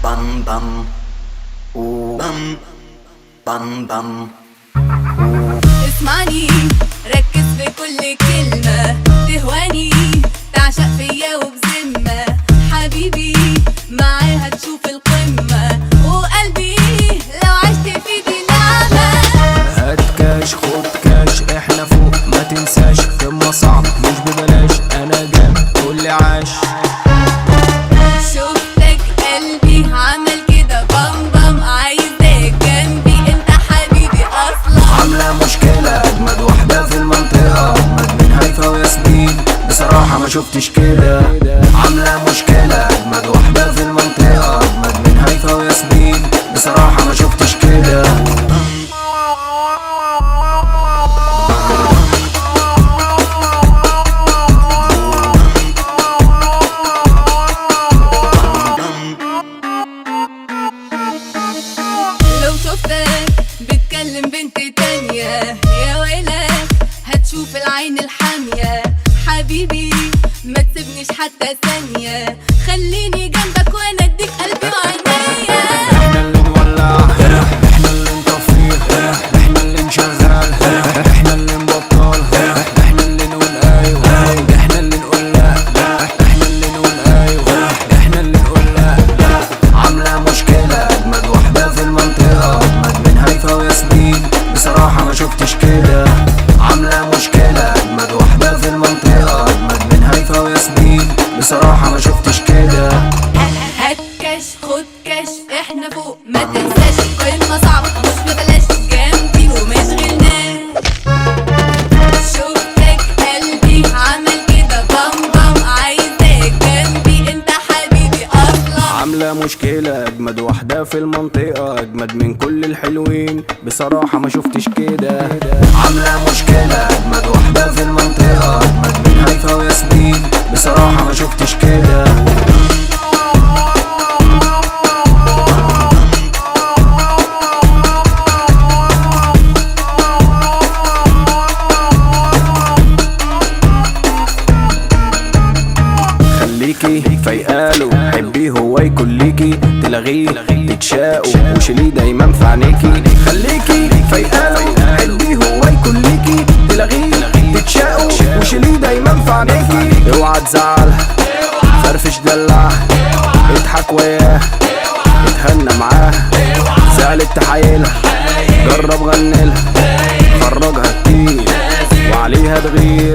bam bam ooh bam bam bam اسمعني ركز في كل كلمة تهواني تعشق فيا وبذمة حبيبي معاها تشوف القمة وقلبي لو عشت في دي نعمة هات كاش خد كاش احنا فوق ما تنساش قمة صعب مش ببلاش انا جامد كل عاش شفتك قلبي عمل كده بام بام عايزاك جنبي انت حبيبي اصلا عاملة مشكلة اجمد واحدة في المنطقة اجمد من هيفا وياسمين بصراحة ما شفتش كده عاملة مشكلة اجمد واحدة في المنطقة اجمد من هيفا وياسمين بصراحة ما شفتش كده لو شفتك بتكلم بنت تانية يا ويلك هتشوف العين الحامية حبيبي ما تسيبنيش حتى ثانية خليني جنبك وانا اديك قلبي وعينيا احنا اللي نولع احنا اللي نطفيه احنا اللي نشغل احنا اللي نبطل احنا اللي نقول ايوه احنا اللي نقول لا احنا اللي نقول ايوه احنا اللي نقول لا عاملة مشكلة اجمد واحدة في المنطقة اجمد من هيفا وياسمين بصراحة ما شفتش كده عاملة مشكلة اجمد واحدة في المنطقة اجمد من هيفا وياسمين بصراحة ما شفتش كده هات كاش خد كاش احنا فوق ما تنساش قمة صعبة مش ببلاش جنبي ومش غلناش شفتك قلبي عمل كده بام بام عايزاك جنبي انت حبيبي اصلا عاملة مشكلة أجمد واحدة في المنطقة أجمد من كل الحلوين بصراحة ما شفتش كده عاملة مشكلة أجمد واحدة في المنطقة أجمد من هيفا وياسمين بصراحة ما شفتش كده خليكي فايقاله حبيه هو يكون ليكي تلغيه تتشاقوا وشيليه دايما في عينيكي خليكي فايقاله حبيه هو يكون ليكي تلغيه تتشاقوا وشيليه دايما في عينيكي اوعى تزعل فرفش دلع اضحك وياه اتهنى معاه زعلت تحايلها جرب غنلها خرجها كتير وعليها تغير